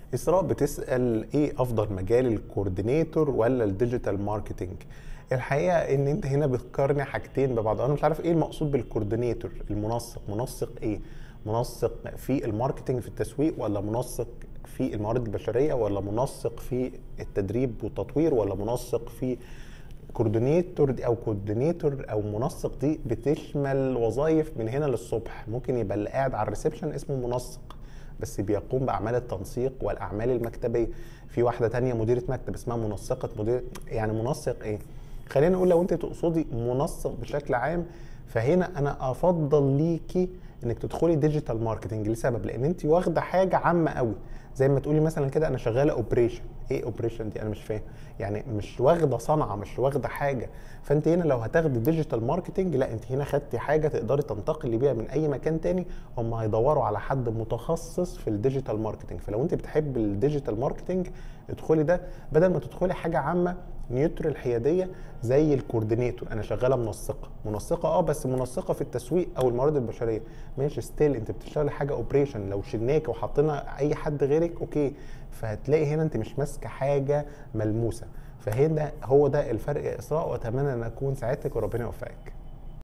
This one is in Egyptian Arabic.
اسراء بتسال ايه افضل مجال الكوردينيتور ولا الديجيتال ماركتنج الحقيقه ان انت هنا بتقارني حاجتين ببعض انا مش عارف ايه المقصود بالكوردينيتور المنسق منسق ايه منسق في الماركتنج في التسويق ولا منسق في الموارد البشريه ولا منسق في التدريب والتطوير ولا منسق في كوردينيتور دي او كوردينيتور او منسق دي بتشمل وظائف من هنا للصبح ممكن يبقى اللي قاعد على الريسبشن اسمه منسق بس بيقوم باعمال التنسيق والاعمال المكتبيه في واحده تانية مديره مكتب اسمها منسقه مدير يعني منسق ايه خلينا نقول لو انت تقصدي منسق بشكل عام فهنا انا افضل ليكي انك تدخلي ديجيتال ماركتنج لسبب لان انت واخده حاجه عامه قوي زي ما تقولي مثلا كده انا شغاله اوبريشن ايه اوبريشن دي انا مش فاهم يعني مش واخده صنعه مش واخده حاجه فانت هنا لو هتاخدي ديجيتال ماركتنج لا انت هنا خدتي حاجه تقدري تنتقلي بيها من اي مكان تاني هم هيدوروا على حد متخصص في الديجيتال ماركتنج فلو انت بتحب الديجيتال ماركتنج ادخلي ده بدل ما تدخلي حاجه عامه نيوترال حياديه زي الكوردينيتور انا شغاله منسقه منسقه اه بس منسقه في التسويق او الموارد البشريه ماشي ستيل انت بتشتغلي حاجه اوبريشن لو شلناك وحطينا اي حد غيرك اوكي فهتلاقي هنا انت مش ماسكه حاجه ملموسه فهنا هو ده الفرق يا اسراء واتمنى ان اكون ساعدتك وربنا يوفقك